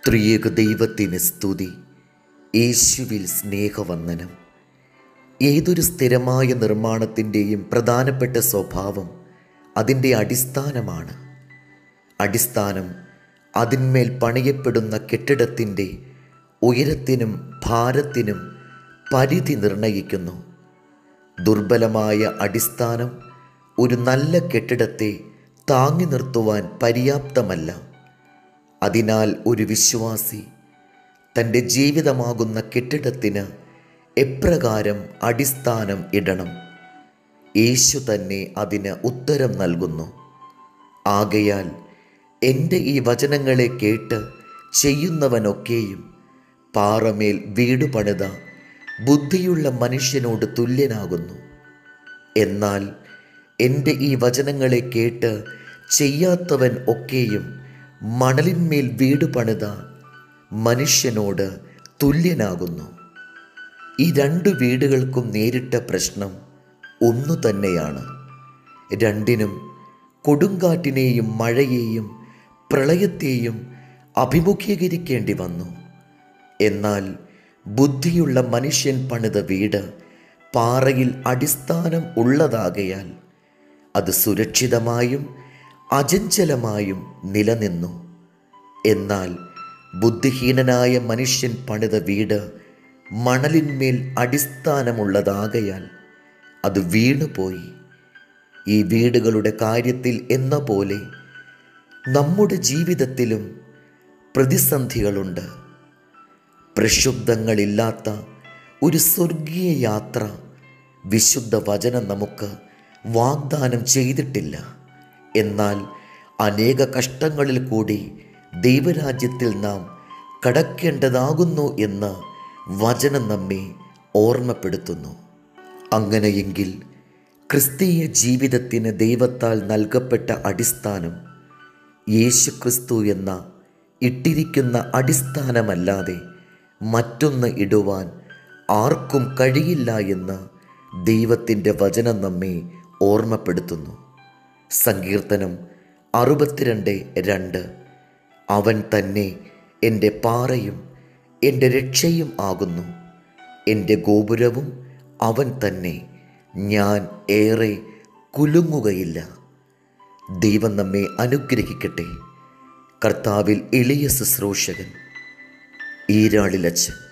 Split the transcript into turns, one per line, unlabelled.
ത്രിയേക ദൈവത്തിന് സ്തുതി യേശുവിൽ സ്നേഹവന്ദനം ഏതൊരു സ്ഥിരമായ നിർമ്മാണത്തിൻ്റെയും പ്രധാനപ്പെട്ട സ്വഭാവം അതിൻ്റെ അടിസ്ഥാനമാണ് അടിസ്ഥാനം അതിന്മേൽ പണിയപ്പെടുന്ന കെട്ടിടത്തിൻ്റെ ഉയരത്തിനും ഭാരത്തിനും പരിധി നിർണയിക്കുന്നു ദുർബലമായ അടിസ്ഥാനം ഒരു നല്ല കെട്ടിടത്തെ താങ്ങി നിർത്തുവാൻ പര്യാപ്തമല്ല അതിനാൽ ഒരു വിശ്വാസി തൻ്റെ ജീവിതമാകുന്ന കെട്ടിടത്തിന് എപ്രകാരം അടിസ്ഥാനം ഇടണം യേശു തന്നെ അതിന് ഉത്തരം നൽകുന്നു ആകയാൽ എൻ്റെ ഈ വചനങ്ങളെ കേട്ട് ചെയ്യുന്നവനൊക്കെയും പാറമേൽ വീട് പണിത ബുദ്ധിയുള്ള മനുഷ്യനോട് തുല്യനാകുന്നു എന്നാൽ എൻ്റെ ഈ വചനങ്ങളെ കേട്ട് ചെയ്യാത്തവൻ ഒക്കെയും മണലിന്മേൽ വീട് പണിത മനുഷ്യനോട് തുല്യനാകുന്നു ഈ രണ്ട് വീടുകൾക്കും നേരിട്ട പ്രശ്നം ഒന്നു തന്നെയാണ് രണ്ടിനും കൊടുങ്കാറ്റിനെയും മഴയെയും പ്രളയത്തെയും അഭിമുഖീകരിക്കേണ്ടി വന്നു എന്നാൽ ബുദ്ധിയുള്ള മനുഷ്യൻ പണിത വീട് പാറയിൽ അടിസ്ഥാനം ഉള്ളതാകയാൽ അത് സുരക്ഷിതമായും അചഞ്ചലമായും നിലനിന്നു എന്നാൽ ബുദ്ധിഹീനനായ മനുഷ്യൻ പണിത വീട് മണലിന്മേൽ അടിസ്ഥാനമുള്ളതാകയാൽ അത് വീണുപോയി ഈ വീടുകളുടെ കാര്യത്തിൽ എന്ന പോലെ നമ്മുടെ ജീവിതത്തിലും പ്രതിസന്ധികളുണ്ട് പ്രക്ഷുബ്ധങ്ങളില്ലാത്ത ഒരു സ്വർഗീയ യാത്ര വിശുദ്ധ വചനം നമുക്ക് വാഗ്ദാനം ചെയ്തിട്ടില്ല എന്നാൽ അനേക കഷ്ടങ്ങളിൽ കൂടി ദൈവരാജ്യത്തിൽ നാം കടക്കേണ്ടതാകുന്നു എന്ന് വചനം നമ്മെ ഓർമ്മപ്പെടുത്തുന്നു അങ്ങനെയെങ്കിൽ ക്രിസ്തീയ ജീവിതത്തിന് ദൈവത്താൽ നൽകപ്പെട്ട അടിസ്ഥാനം യേശു ക്രിസ്തു എന്ന ഇട്ടിരിക്കുന്ന അടിസ്ഥാനമല്ലാതെ മറ്റൊന്ന് ഇടുവാൻ ആർക്കും കഴിയില്ല എന്ന് ദൈവത്തിൻ്റെ വചനം നമ്മെ ഓർമ്മപ്പെടുത്തുന്നു സങ്കീർത്തനം അറുപത്തിരണ്ട് രണ്ട് അവൻ തന്നെ എൻ്റെ പാറയും എൻ്റെ രക്ഷയും ആകുന്നു എൻ്റെ ഗോപുരവും അവൻ തന്നെ ഞാൻ ഏറെ കുലുങ്ങുകയില്ല ദൈവം നമ്മെ അനുഗ്രഹിക്കട്ടെ കർത്താവിൽ എളിയ ശുശ്രൂഷകൻ ഈരാളിലച്ചൻ